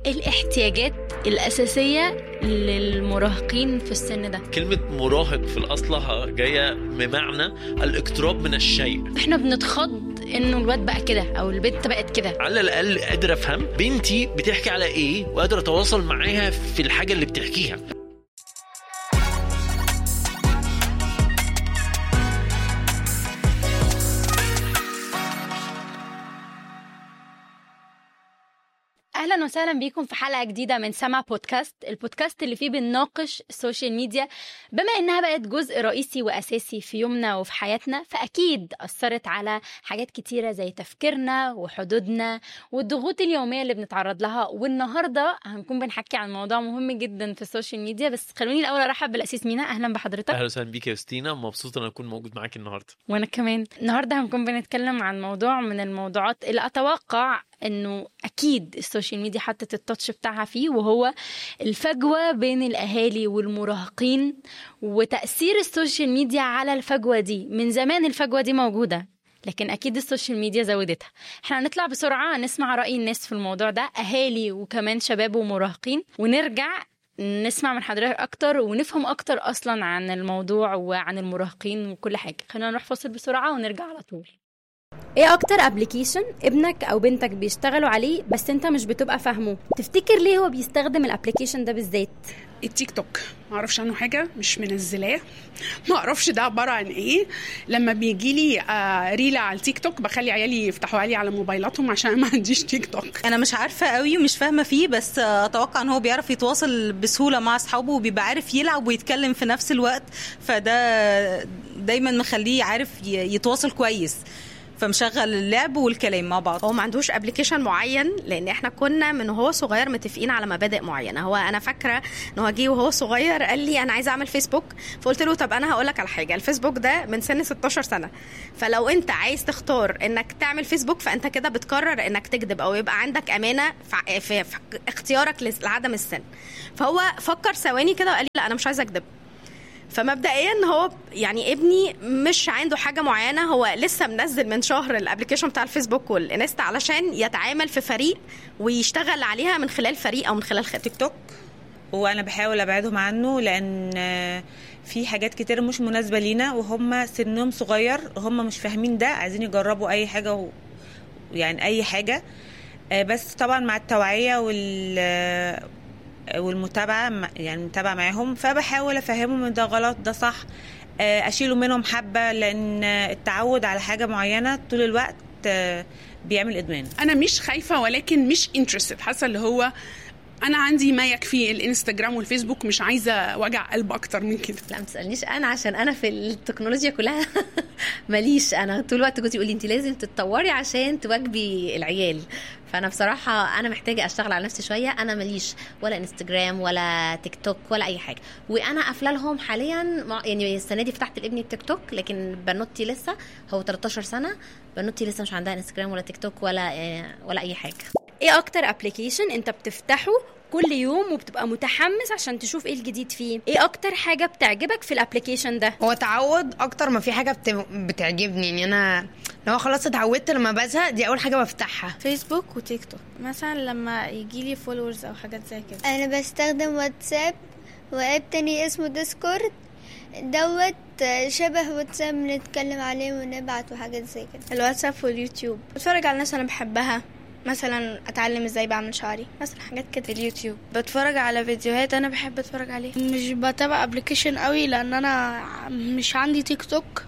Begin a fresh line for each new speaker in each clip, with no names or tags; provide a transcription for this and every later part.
الاحتياجات الأساسية للمراهقين في السن ده
كلمة مراهق في الأصل جاية بمعنى الاقتراب من الشيء
احنا بنتخض انه الواد بقى كده او البنت بقت كده
على الأقل قادر أفهم بنتي بتحكي على إيه وقادر أتواصل معاها في الحاجة اللي بتحكيها
اهلا وسهلا بيكم في حلقه جديده من سما بودكاست البودكاست اللي فيه بنناقش السوشيال ميديا بما انها بقت جزء رئيسي واساسي في يومنا وفي حياتنا فاكيد اثرت على حاجات كتيره زي تفكيرنا وحدودنا والضغوط اليوميه اللي بنتعرض لها والنهارده هنكون بنحكي عن موضوع مهم جدا في السوشيال ميديا بس خلوني الاول ارحب بالاسيس مينا اهلا بحضرتك
أهلا وسهلا بيك يا ستينا مبسوط إن أكون موجود معاك النهاردة
وانا كمان النهارده هنكون بنتكلم عن موضوع من الموضوعات اللي اتوقع انه اكيد السوشيال ميديا حطت التاتش بتاعها فيه وهو الفجوه بين الاهالي والمراهقين وتاثير السوشيال ميديا على الفجوه دي من زمان الفجوه دي موجوده لكن اكيد السوشيال ميديا زودتها احنا هنطلع بسرعه نسمع راي الناس في الموضوع ده اهالي وكمان شباب ومراهقين ونرجع نسمع من حضرتك اكتر ونفهم اكتر اصلا عن الموضوع وعن المراهقين وكل حاجه خلينا نروح فاصل بسرعه ونرجع على طول
ايه اكتر ابلكيشن ابنك او بنتك بيشتغلوا عليه بس انت مش بتبقى فاهمه تفتكر ليه هو بيستخدم الابلكيشن ده بالذات
التيك توك ما اعرفش عنه حاجه مش منزلاه ما اعرفش ده عباره عن ايه لما بيجي لي آه ريله على التيك توك بخلي عيالي يفتحوا لي على موبايلاتهم عشان ما عنديش تيك توك
انا مش عارفه قوي ومش فاهمه فيه بس اتوقع ان هو بيعرف يتواصل بسهوله مع اصحابه وبيبقى عارف يلعب ويتكلم في نفس الوقت فده دايما مخليه عارف ي- يتواصل كويس فمشغل اللعب والكلام مع بعض
هو ما عندوش ابلكيشن معين لان احنا كنا من وهو صغير متفقين على مبادئ معينه هو انا فاكره ان هو جه وهو صغير قال لي انا عايز اعمل فيسبوك فقلت له طب انا هقول لك على حاجه الفيسبوك ده من سن 16 سنه فلو انت عايز تختار انك تعمل فيسبوك فانت كده بتقرر انك تكذب او يبقى عندك امانه في, في, في اختيارك لس- لعدم السن فهو فكر ثواني كده وقال لي لا انا مش عايز اكذب فمبدئيا هو يعني ابني مش عنده حاجه معينه هو لسه منزل من شهر الابلكيشن بتاع الفيسبوك والانستا علشان يتعامل في فريق ويشتغل عليها من خلال فريق او من خلال خطه
تيك توك وانا بحاول ابعدهم عنه لان آه، في حاجات كتير مش مناسبه لينا وهم سنهم صغير هم مش فاهمين ده عايزين يجربوا اي حاجه و... يعني اي حاجه آه، بس طبعا مع التوعيه وال آه، والمتابعه مع- يعني متابعه معاهم فبحاول افهمهم ان ده غلط ده صح آه، اشيله منهم حبه لان التعود على حاجه معينه طول الوقت آه، بيعمل ادمان
انا مش خايفه ولكن مش انترستد حاسه اللي هو انا عندي ما يكفي الانستجرام والفيسبوك مش عايزه وجع قلب اكتر من كده
لا ما تسالنيش انا عشان انا في التكنولوجيا كلها ماليش انا طول الوقت كنت يقول لي انت لازم تتطوري عشان تواكبي العيال فانا بصراحه انا محتاجه اشتغل على نفسي شويه انا ماليش ولا انستجرام ولا تيك توك ولا اي حاجه وانا قافله لهم حاليا مع- يعني السنه دي فتحت لابني التيك توك لكن بنوتي لسه هو 13 سنه بنوتي لسه مش عندها انستجرام ولا تيك توك ولا آه، ولا اي حاجه
ايه اكتر ابلكيشن انت بتفتحه كل يوم وبتبقى متحمس عشان تشوف ايه الجديد فيه ايه اكتر حاجه بتعجبك في الابلكيشن ده
هو تعود اكتر ما في حاجه بت... بتعجبني يعني انا لو خلاص اتعودت لما بزهق دي اول حاجه بفتحها
فيسبوك وتيك توك مثلا لما يجي لي فولورز او حاجات زي كده
انا بستخدم واتساب واب تاني اسمه ديسكورد دوت شبه واتساب بنتكلم عليه ونبعت وحاجات زي كده
الواتساب واليوتيوب بتفرج على الناس انا بحبها مثلا اتعلم ازاي بعمل شعري مثلا حاجات كده اليوتيوب بتفرج على فيديوهات انا بحب اتفرج عليها مش بتابع ابلكيشن قوي لان انا مش عندي تيك توك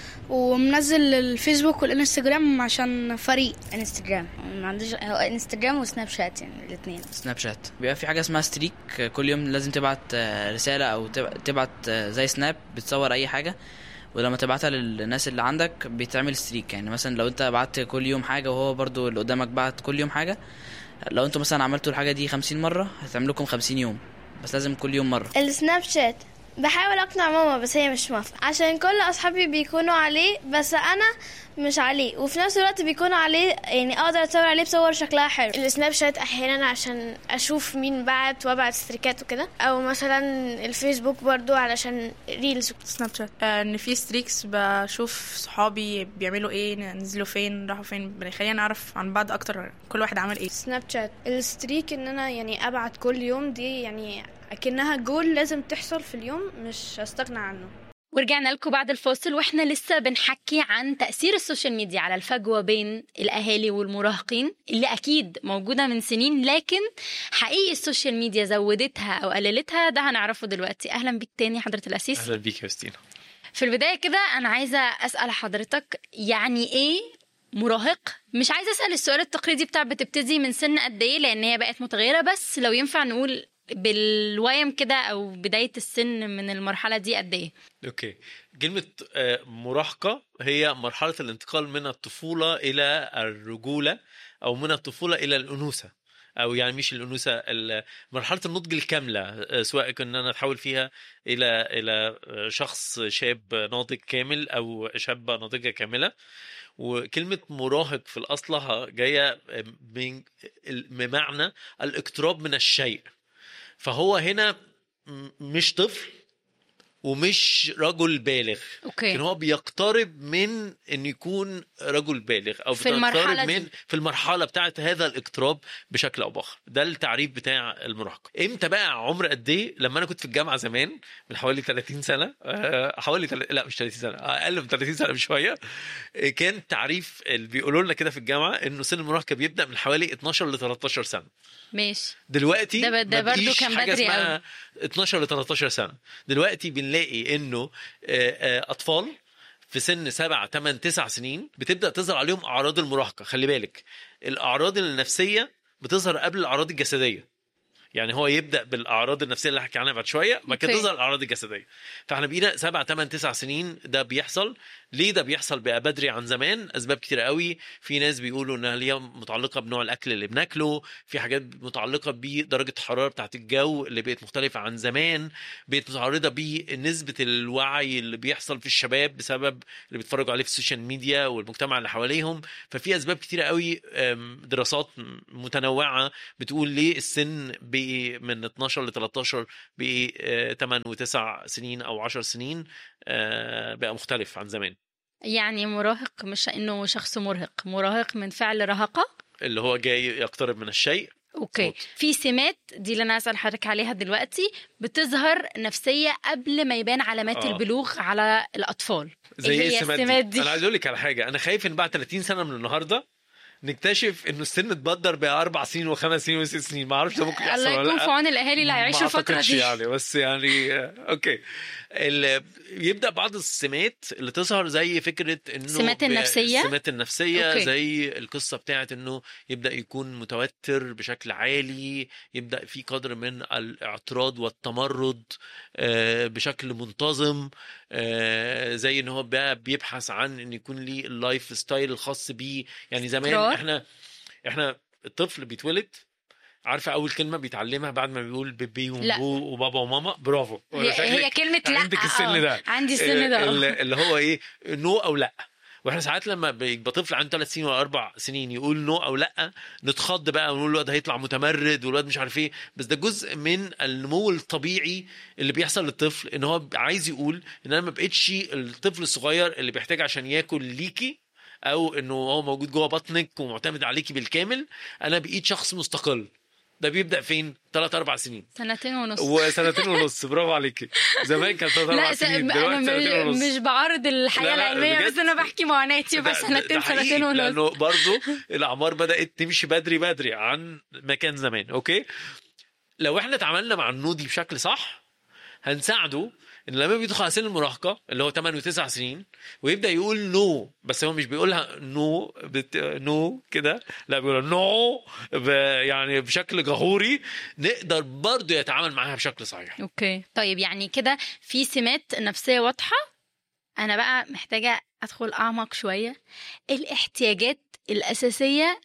ومنزل الفيسبوك والانستجرام عشان فريق
انستجرام ما عنديش هو انستجرام وسناب شات يعني الاثنين
سناب شات بيبقى في حاجه اسمها ستريك كل يوم لازم تبعت آه، رساله او تب- تبعت آه، زي سناب بتصور اي حاجه ولما تبعتها للناس اللي عندك بيتعمل ستريك يعني مثلا لو انت بعت كل يوم حاجه وهو برضو اللي قدامك بعت كل يوم حاجه لو انتوا مثلا عملتوا الحاجه دي خمسين مره هتعمل لكم خمسين يوم بس لازم كل يوم مره
السناب شات
بحاول اقنع ماما بس هي مش موافقه عشان كل اصحابي بيكونوا عليه بس انا مش عليه وفي نفس الوقت بيكونوا عليه يعني اقدر اتصور عليه بصور شكلها حلو
السناب شات احيانا عشان اشوف مين بعت وابعت ستريكات وكده او مثلا الفيسبوك برضو علشان ريلز
سناب شات آه، ان في ستريكس بشوف صحابي بيعملوا ايه نزلوا فين راحوا فين بيخلينا نعرف عن بعض اكتر كل واحد عمل ايه
سناب شات الستريك ان انا يعني ابعت كل يوم دي يعني اكنها جول لازم تحصل في اليوم مش هستغنى عنه
ورجعنا لكم بعد الفاصل واحنا لسه بنحكي عن تأثير السوشيال ميديا على الفجوة بين الأهالي والمراهقين اللي أكيد موجودة من سنين لكن حقيقي السوشيال ميديا زودتها أو قللتها ده هنعرفه دلوقتي أهلا بيك تاني حضرة الأسيس
اهلا بيك يا ستينا
في البداية كده أنا عايزة أسأل حضرتك يعني إيه مراهق مش عايزة أسأل السؤال التقليدي بتاع بتبتدي من سن قد إيه لأن هي بقت متغيرة بس لو ينفع نقول بالويم كده أو بداية السن من المرحلة دي قد إيه
اوكي كلمة آه، مراهقة هي مرحلة الانتقال من الطفولة إلى الرجولة أو من الطفولة إلى الأنوثة أو يعني مش الأنوثة ال- مرحلة النضج الكاملة آه، سواء كنا نتحول فيها إلى إلى آه، شخص شاب ناضج كامل أو شابة ناضجة كاملة وكلمة مراهق في الأصل جاية من بمعنى الاقتراب من الشيء فهو هنا م- مش طفل ومش رجل بالغ
أوكي.
لكن هو بيقترب من ان يكون رجل بالغ او
في المرحلة
بيقترب
دي.
من في المرحله بتاعه هذا الاقتراب بشكل او باخر ده التعريف بتاع المراهقه امتى بقى عمر قد ايه لما انا كنت في الجامعه زمان من حوالي 30 سنه آه، حوالي تل... لا مش 30 سنه اقل من 30 سنه بشويه آه، كان تعريف اللي بيقولوا لنا كده في الجامعه انه سن المراهقه بيبدا من حوالي 12 ل 13 سنه
ماشي
دلوقتي
ده ب- ده
ما
برضو
بقيش
كان
حاجه
بدري
اسمها
أوي.
12 ل 13 سنه دلوقتي بنلاقي انه آه، آه، اطفال في سن 7 8 9 سنين بتبدا تظهر عليهم اعراض المراهقه خلي بالك الاعراض النفسيه بتظهر قبل الاعراض الجسديه يعني هو يبدا بالاعراض النفسيه اللي هحكي عنها بعد شويه بعد كده
أوكي.
تظهر الاعراض الجسديه فاحنا بقينا 7 8 9 سنين ده بيحصل ليه ده بيحصل بقى بدري عن زمان اسباب كتير قوي في ناس بيقولوا انها هي متعلقه بنوع الاكل اللي بناكله في حاجات متعلقه بدرجه الحراره بتاعت الجو اللي بقت مختلفه عن زمان بقت متعرضه بنسبه الوعي اللي بيحصل في الشباب بسبب اللي بيتفرجوا عليه في السوشيال ميديا والمجتمع اللي حواليهم ففي اسباب كتيره قوي أم، دراسات متنوعه بتقول ليه السن بقي من 12 ل 13 بقي آه، 8 و9 سنين او 10 سنين آه، بقى مختلف عن زمان
يعني مراهق مش انه شخص مرهق مراهق من فعل رهقه
اللي هو جاي يقترب من الشيء
اوكي في سمات دي اللي انا اسال حضرتك عليها دلوقتي بتظهر نفسيه قبل ما يبان علامات
آه.
البلوغ على الاطفال
زي
إيه
ايه
هي
السمات
السمات
دي؟
دي
انا عايز اقول لك على حاجه انا خايف ان بعد 30 سنه من النهارده نكتشف انه السن اتبدر بقى اربع سنين وخمس سنين وست سنين ما اعرفش ده ممكن يحصل
الله
ولا
يكون
لا
في عون الاهالي اللي هيعيشوا
ما
الفتره
أعتقدش
دي
يعني بس يعني آه، اوكي ال- يبدا بعض السمات اللي تظهر زي فكره انه
السمات
ب-
النفسية؟
السمات النفسيه
أوكي.
زي القصه بتاعت انه يبدا يكون متوتر بشكل عالي يبدا في قدر من الاعتراض والتمرد آه، بشكل منتظم آه، زي ان هو بقى بيبحث عن ان يكون ليه اللايف ستايل الخاص بيه يعني زمان
استقرار.
احنا احنا الطفل بيتولد عارفه اول كلمه بيتعلمها بعد ما بيقول بيبي
لا.
وبو وبابا وماما برافو
هي, هي كلمه لا
عندك السن
آه،
ده
عندي السن ده
ال-
آه.
اللي هو ايه نو او لا واحنا ساعات لما بيبقى طفل عنده ثلاث سنين ولا اربع سنين يقول نو او لا نتخض بقى ونقول الواد هيطلع متمرد والواد مش عارف ايه بس ده جزء من النمو الطبيعي اللي بيحصل للطفل ان هو عايز يقول ان انا ما بقتش الطفل الصغير اللي بيحتاج عشان ياكل ليكي او انه هو موجود جوه بطنك ومعتمد عليكي بالكامل انا بقيت شخص مستقل ده بيبدا فين؟ ثلاث اربع سنين
سنتين ونص
وسنتين ونص برافو عليكي زمان كان ثلاث اربع
لا س-
سنين
انا
دلوقتي سنتين
مش,
ونص
مش بعارض الحياه
لا، لا،
العلميه
بجد.
بس انا بحكي معاناتي بس
ده- ده-
سنتين
ده حقيقي،
سنتين ونص
لانه برضه الاعمار بدات تمشي بدري بدري عن ما كان زمان اوكي لو احنا اتعاملنا مع النودي بشكل صح هنساعده ان لما بيدخل على سن المراهقه اللي هو 8 و9 سنين ويبدا يقول نو بس هو مش بيقولها نو بت... نو كده لا بيقول نو ب... يعني بشكل جهوري نقدر برضه يتعامل معاها بشكل صحيح
اوكي طيب يعني كده في سمات نفسيه واضحه انا بقى محتاجه ادخل اعمق شويه الاحتياجات الاساسيه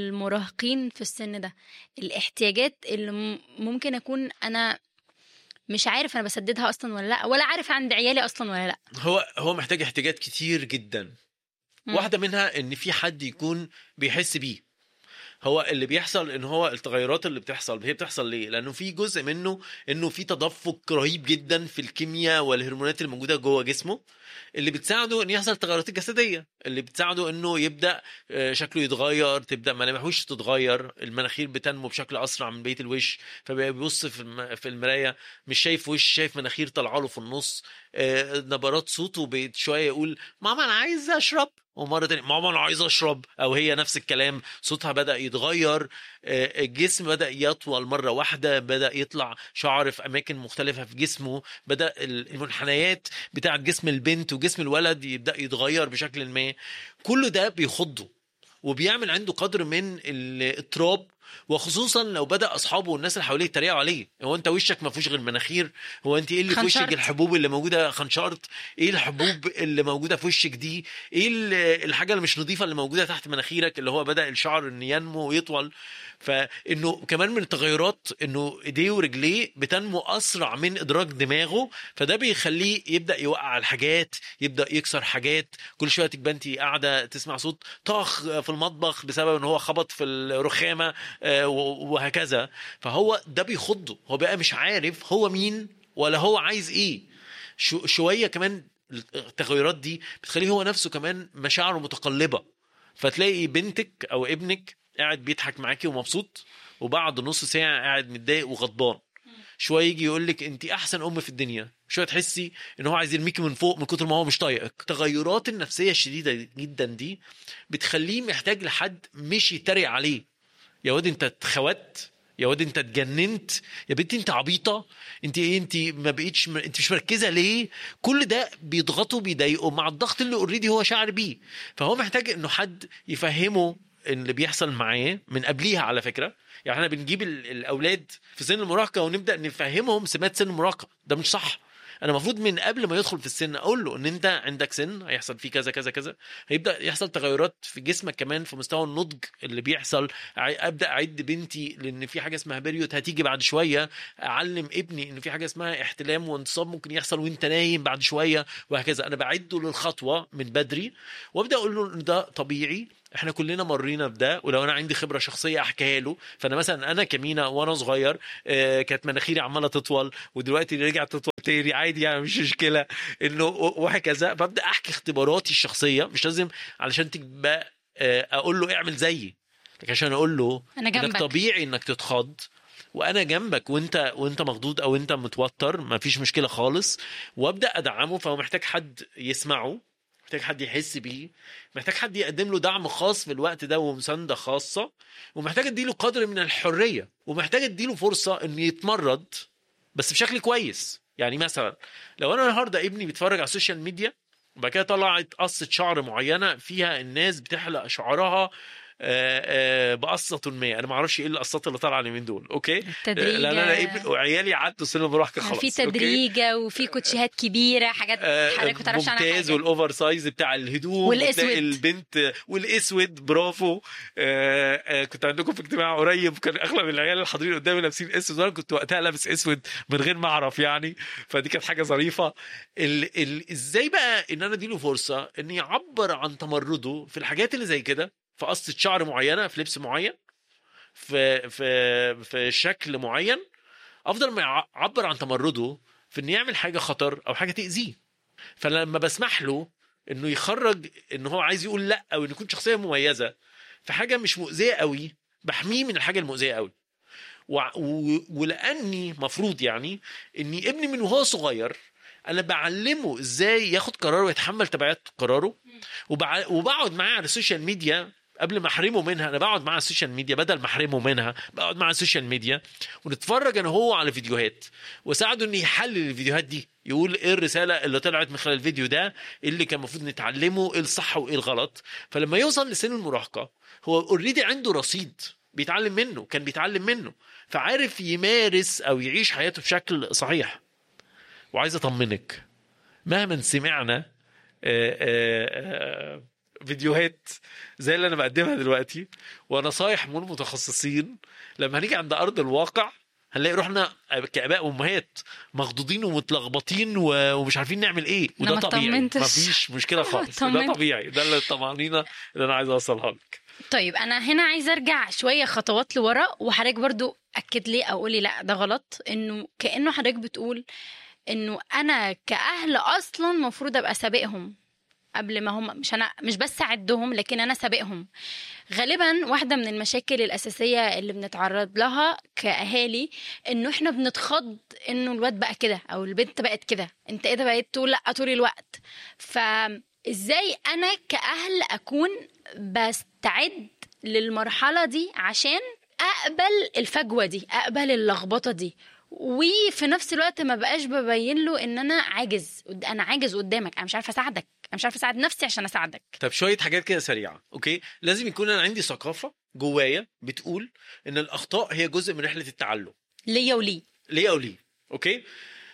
للمراهقين في السن ده الاحتياجات اللي م- ممكن اكون انا مش عارف انا بسددها اصلا ولا لا ولا عارف عند عيالي اصلا ولا لا
هو هو محتاج احتياجات كتير جدا
مم.
واحده منها ان في حد يكون بيحس بيه هو اللي بيحصل ان هو التغيرات اللي بتحصل هي بتحصل ليه لانه في جزء منه انه في تدفق رهيب جدا في الكيمياء والهرمونات اللي موجوده جوه جسمه اللي بتساعده ان يحصل تغيرات الجسديه اللي بتساعده انه يبدا آه، شكله يتغير تبدا ملامحوش تتغير المناخير بتنمو بشكل اسرع من بقيه الوش فبقى بيبص في الم- في المرايه مش شايف وش شايف مناخير طالعه له في النص آه، نبرات صوته بقت شويه يقول ماما انا عايز اشرب ومره تانية ماما انا عايز اشرب او هي نفس الكلام صوتها بدا يتغير آه، الجسم بدا يطول مره واحده بدا يطلع شعر في اماكن مختلفه في جسمه بدا المنحنيات بتاعه جسم البنت وجسم الولد يبدا يتغير بشكل ما كل ده بيخضه وبيعمل عنده قدر من الاضطراب وخصوصا لو بدا اصحابه والناس اللي حواليه يتريقوا عليه هو انت وشك ما فيهوش غير مناخير هو انت ايه اللي في وشك
خنشرت.
الحبوب اللي موجوده خنشرت ايه الحبوب اللي موجوده في وشك دي ايه ال- الحاجه اللي مش نظيفه اللي موجوده تحت مناخيرك اللي هو بدا الشعر ان ينمو ويطول فانه كمان من التغيرات انه ايديه ورجليه بتنمو اسرع من ادراك دماغه فده بيخليه يبدا يوقع الحاجات يبدا يكسر حاجات كل شويه تبقى انت قاعده تسمع صوت طخ في المطبخ بسبب ان هو خبط في الرخامه آه، و- وهكذا فهو ده بيخضه هو بقى مش عارف هو مين ولا هو عايز ايه شو شويه كمان التغيرات دي بتخليه هو نفسه كمان مشاعره متقلبه فتلاقي بنتك او ابنك قاعد بيضحك معاكي ومبسوط وبعد نص ساعه قاعد متضايق وغضبان شويه يجي يقول لك انت احسن ام في الدنيا شويه تحسي ان هو عايز يرميكي من فوق من كتر ما هو مش طايقك التغيرات النفسيه الشديده جدا دي بتخليه محتاج لحد مش يتريق عليه يا واد انت اتخوت يا واد انت اتجننت يا بنتي انت عبيطه انت ايه انت ما بقيتش م... انت مش مركزه ليه كل ده بيضغطه بيضايقه مع الضغط اللي اوريدي هو شاعر بيه فهو محتاج انه حد يفهمه اللي بيحصل معاه من قبليها على فكره يعني احنا بنجيب ال- الاولاد في سن المراهقه ونبدا نفهمهم سمات سن المراهقه ده مش صح انا المفروض من قبل ما يدخل في السن اقول له ان انت عندك سن هيحصل فيه كذا كذا كذا هيبدا يحصل تغيرات في جسمك كمان في مستوى النضج اللي بيحصل ع- ابدا اعد بنتي لان في حاجه اسمها بيريود هتيجي بعد شويه اعلم ابني ان في حاجه اسمها احتلام وانتصاب ممكن يحصل وانت نايم بعد شويه وهكذا انا بعده للخطوه من بدري وابدا اقول له ان ده طبيعي احنا كلنا مرينا بده ولو انا عندي خبره شخصيه احكيها له فانا مثلا انا كمينه وانا صغير آه، كانت مناخيري عماله تطول ودلوقتي رجعت تطول تاني عادي يعني مش مشكله انه وهكذا ببدا احكي اختباراتي الشخصيه مش لازم علشان تبقى آه، اقول له اعمل زيي لكن عشان اقول له
أنا
انك
جنبك.
طبيعي انك تتخض وانا جنبك وانت وانت مخضوض او انت متوتر ما فيش مشكله خالص وابدا ادعمه فهو محتاج حد يسمعه محتاج حد يحس بيه محتاج حد يقدم له دعم خاص في الوقت ده ومسانده خاصه ومحتاج اديله قدر من الحريه ومحتاج اديله فرصه انه يتمرد بس بشكل كويس يعني مثلا لو انا النهارده ابني بيتفرج على السوشيال ميديا وبعد كده طلعت قصه شعر معينه فيها الناس بتحلق شعرها آه، آه، بقصة ما انا ما اعرفش ايه القصات اللي طالعه اليومين دول اوكي
التدريجة.
لا لا لا ابن وعيالي عدوا سن المراهقه خلاص
في
أوكي؟
تدريجه وفي كوتشيهات كبيره حاجات حضرتك ما تعرفش عنها
ممتاز
حاجه
والاوفر سايز بتاع الهدوم
والأسود.
وتلاقي البنت والاسود برافو آه آه كنت عندكم في اجتماع قريب كان اغلب العيال اللي حاضرين قدامي لابسين اسود وانا كنت وقتها لابس اسود من غير ما اعرف يعني فدي كانت حاجه ظريفه ال ال ازاي بقى ان انا اديله فرصه ان يعبر عن تمرده في الحاجات اللي زي كده في قصه شعر معينه في لبس معين في في في شكل معين افضل ما يعبر عن تمرده في انه يعمل حاجه خطر او حاجه تاذيه فلما بسمح له انه يخرج ان هو عايز يقول لا او انه يكون شخصيه مميزه في حاجه مش مؤذيه قوي بحميه من الحاجه المؤذيه قوي وع- و- ولاني مفروض يعني اني ابني من وهو صغير انا بعلمه ازاي ياخد قرار ويتحمل تبعات قراره وبع... وبقعد معاه على السوشيال ميديا قبل ما احرمه منها انا بقعد معاه على السوشيال ميديا بدل ما احرمه منها بقعد معاه على السوشيال ميديا ونتفرج انا هو على فيديوهات واساعده انه يحلل الفيديوهات دي يقول ايه الرساله اللي طلعت من خلال الفيديو ده إيه اللي كان المفروض نتعلمه ايه الصح وايه الغلط فلما يوصل لسن المراهقه هو اوريدي عنده رصيد بيتعلم منه كان بيتعلم منه فعارف يمارس او يعيش حياته بشكل صحيح وعايز اطمنك مهما سمعنا آه، آه، آه، فيديوهات زي اللي انا بقدمها دلوقتي ونصايح من متخصصين لما هنيجي عند ارض الواقع هنلاقي روحنا كاباء وامهات مخضوضين ومتلخبطين و- ومش عارفين نعمل ايه
أنا
وده
ما
طبيعي
طمنتش.
مفيش مشكله خالص ده
طمنت.
طبيعي ده اللي الطمانينه اللي انا عايز اوصلها لك
طيب انا هنا عايزه ارجع شويه خطوات لورا وحضرتك برضو اكد لي او قولي لا ده غلط انه كانه حضرتك بتقول انه انا كاهل اصلا المفروض ابقى سابقهم قبل ما هم مش انا مش بس اعدهم لكن انا سابقهم غالبا واحده من المشاكل الاساسيه اللي بنتعرض لها كاهالي انه احنا بنتخض انه الواد بقى كده او البنت بقت كده انت ايه ده بقيت تقول لا طول الوقت فازاي انا كاهل اكون بستعد للمرحله دي عشان اقبل الفجوه دي اقبل اللخبطه دي وفي نفس الوقت ما بقاش ببين له ان انا عاجز انا عاجز قدامك انا مش عارفه اساعدك انا مش عارفه اساعد نفسي عشان اساعدك
طب شويه حاجات كده سريعه اوكي لازم يكون انا عندي ثقافه جوايا بتقول ان الاخطاء هي جزء من رحله التعلم
ليا وليه
ليه او ليه اوكي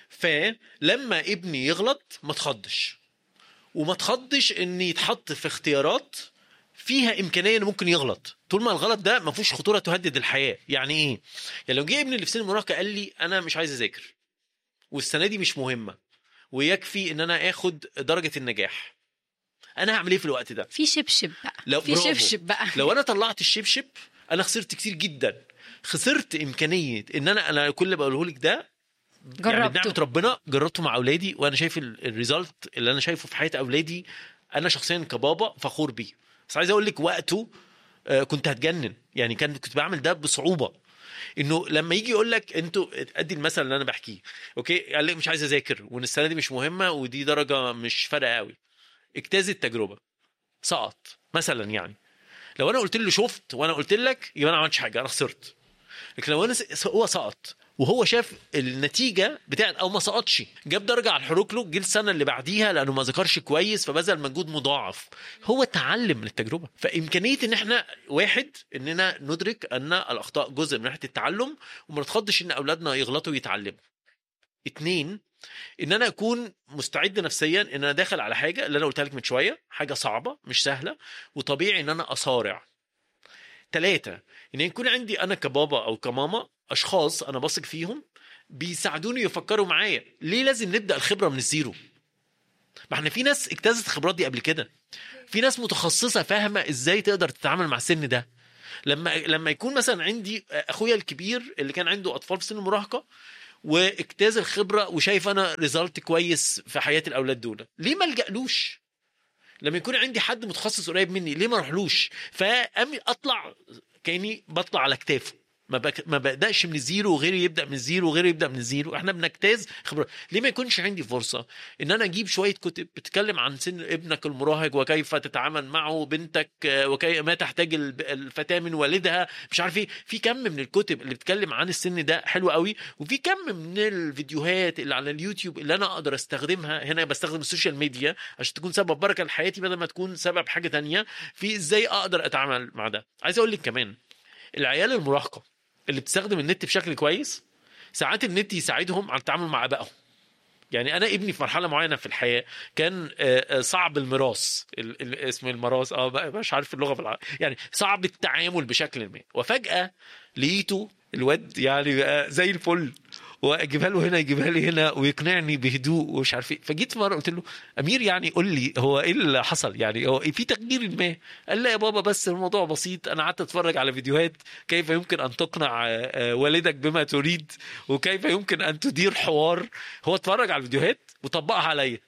فلما ابني يغلط ما تخضش وما تخضش ان يتحط في اختيارات فيها امكانيه انه ممكن يغلط طول ما الغلط ده ما فيهوش خطوره تهدد الحياه يعني ايه يعني لو جه ابني اللي في سن المراهقه قال لي انا مش عايز اذاكر والسنه دي مش مهمه ويكفي ان انا اخد درجه النجاح انا هعمل ايه في الوقت ده
في شبشب بقى
لو
في
برافو.
شبشب بقى
لو انا طلعت الشبشب انا خسرت كتير جدا خسرت امكانيه ان انا انا كل اللي بقوله لك ده يعني
جربته.
بنعمه ربنا جربته مع اولادي وانا شايف ال- الريزلت اللي انا شايفه في حياه اولادي انا شخصيا كبابا فخور بيه بس عايز اقول لك وقته آه، كنت هتجنن يعني كان كنت بعمل ده بصعوبه انه لما يجي يقول لك انتوا ادي المثل اللي انا بحكيه اوكي قال لك مش عايز اذاكر وان السنه دي مش مهمه ودي درجه مش فارقه قوي اجتاز التجربه سقط مثلا يعني لو انا قلت له شفت وانا قلت لك يبقى انا ما عملتش حاجه انا خسرت لكن لو انا س- هو سقط وهو شاف النتيجه بتاعت او ما سقطش جاب درجه على الحروك له جه السنه اللي بعديها لانه ما ذكرش كويس فبذل مجهود مضاعف هو اتعلم من التجربه فامكانيه ان احنا واحد اننا ندرك ان الاخطاء جزء من رحله التعلم وما نتخضش ان اولادنا يغلطوا ويتعلموا اتنين ان انا اكون مستعد نفسيا ان انا داخل على حاجه اللي انا قلتها لك من شويه حاجه صعبه مش سهله وطبيعي ان انا اصارع ثلاثة ان يكون عندي انا كبابا او كماما اشخاص انا بثق فيهم بيساعدوني يفكروا معايا ليه لازم نبدا الخبره من الزيرو ما احنا في ناس اجتازت الخبرات دي قبل كده في ناس متخصصه فاهمه ازاي تقدر تتعامل مع السن ده لما لما يكون مثلا عندي اخويا الكبير اللي كان عنده اطفال في سن المراهقه واجتاز الخبره وشايف انا ريزلت كويس في حياه الاولاد دول ليه ما الجالوش لما يكون عندي حد متخصص قريب مني ليه ما اروحلوش فامي اطلع كاني بطلع على كتافه ما بك... ما ببداش من الزيرو وغيري يبدا من الزيرو وغيري يبدا من الزيرو احنا بنجتاز خبره ليه ما يكونش عندي فرصه ان انا اجيب شويه كتب بتتكلم عن سن ابنك المراهق وكيف تتعامل معه بنتك آه، وكي ما تحتاج الب- الفتاه من والدها مش عارف ايه في كم من الكتب اللي بتتكلم عن السن ده حلو قوي وفي كم من الفيديوهات اللي على اليوتيوب اللي انا اقدر استخدمها هنا بستخدم السوشيال ميديا عشان تكون سبب بركه لحياتي بدل ما تكون سبب حاجه تانية في ازاي اقدر اتعامل مع ده عايز اقول لك كمان العيال المراهقه اللي بتستخدم النت بشكل كويس ساعات النت يساعدهم على التعامل مع ابائهم يعني انا ابني في مرحله معينه في الحياه كان آه، آه، صعب الميراث ال- ال- اسم الميراث اه بقى مش عارف اللغه بالعربي يعني صعب التعامل بشكل ما وفجاه لقيته الواد يعني بقى زي الفل واجيبها له هنا يجيبها لي هنا ويقنعني بهدوء ومش عارف ايه فجيت مره قلت له امير يعني قول لي هو ايه اللي حصل يعني هو في تغيير ما قال لا يا بابا بس الموضوع بسيط انا قعدت اتفرج على فيديوهات كيف يمكن ان تقنع آه، آه، والدك بما تريد وكيف يمكن ان تدير حوار هو اتفرج على الفيديوهات وطبقها عليا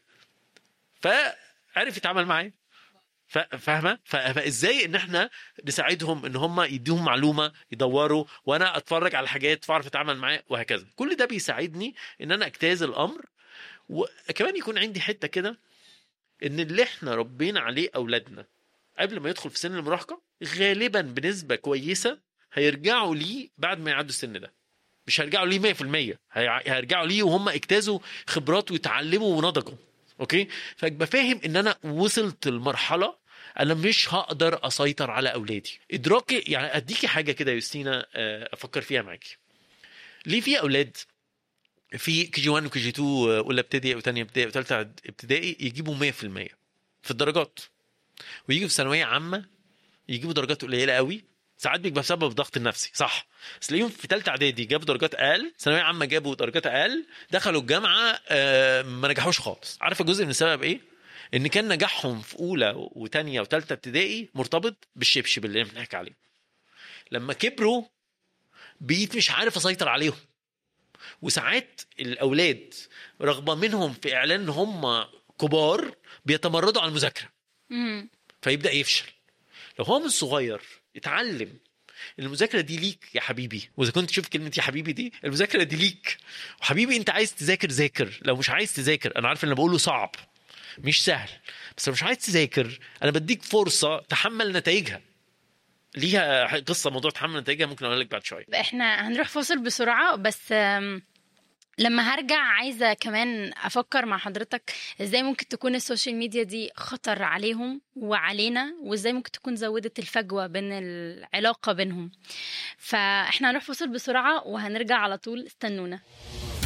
فعرف يتعامل معايا ف- فاهمه ف- فازاي ان احنا نساعدهم ان هم يديهم معلومه يدوروا وانا اتفرج على حاجات فاعرف اتعامل معاه وهكذا كل ده بيساعدني ان انا اجتاز الامر وكمان يكون عندي حته كده ان اللي احنا ربينا عليه اولادنا قبل ما يدخل في سن المراهقه غالبا بنسبه كويسه هيرجعوا ليه بعد ما يعدوا السن ده مش هيرجعوا ليه 100% هي- هيرجعوا ليه وهم اجتازوا خبرات ويتعلموا ونضجوا اوكي فابقى فاهم ان انا وصلت لمرحله انا مش هقدر اسيطر على اولادي ادراكي يعني اديكي حاجه كده يا يوستينا آه، افكر فيها معاكي ليه في اولاد في كي جي 1 وكي جي 2 آه، اولى ابتدائي وثانيه ابتدائي وثالثه ابتدائي يجيبوا 100% في الدرجات ويجوا في ثانويه عامه يجيبوا درجات قليله قوي ساعات بيبقى بسبب الضغط النفسي صح بس تلاقيهم في ثالثه اعدادي جابوا درجات اقل ثانويه عامه جابوا درجات اقل دخلوا الجامعه آه، ما نجحوش خالص عارفه جزء من السبب ايه ان كان نجاحهم في اولى وثانيه وثالثه ابتدائي مرتبط بالشبشب اللي بنحكي عليه لما كبروا بقيت مش عارف اسيطر عليهم وساعات الاولاد رغم منهم في اعلان ان هم كبار بيتمردوا على المذاكره
مم.
فيبدا يفشل لو هو من صغير اتعلم إن المذاكره دي ليك يا حبيبي واذا كنت تشوف كلمه يا حبيبي دي المذاكره دي ليك وحبيبي انت عايز تذاكر ذاكر لو مش عايز تذاكر انا عارف ان اللي بقوله صعب مش سهل بس لو مش عايز تذاكر انا بديك فرصه تحمل نتائجها ليها قصه موضوع تحمل نتائجها ممكن اقول لك بعد شويه
احنا هنروح فاصل بسرعة بس آم، لما هرجع عايزة كمان أفكر مع حضرتك إزاي ممكن تكون السوشيال ميديا دي خطر عليهم وعلينا وإزاي ممكن تكون زودت الفجوة بين العلاقة بينهم فإحنا هنروح فاصل بسرعة وهنرجع على طول استنونا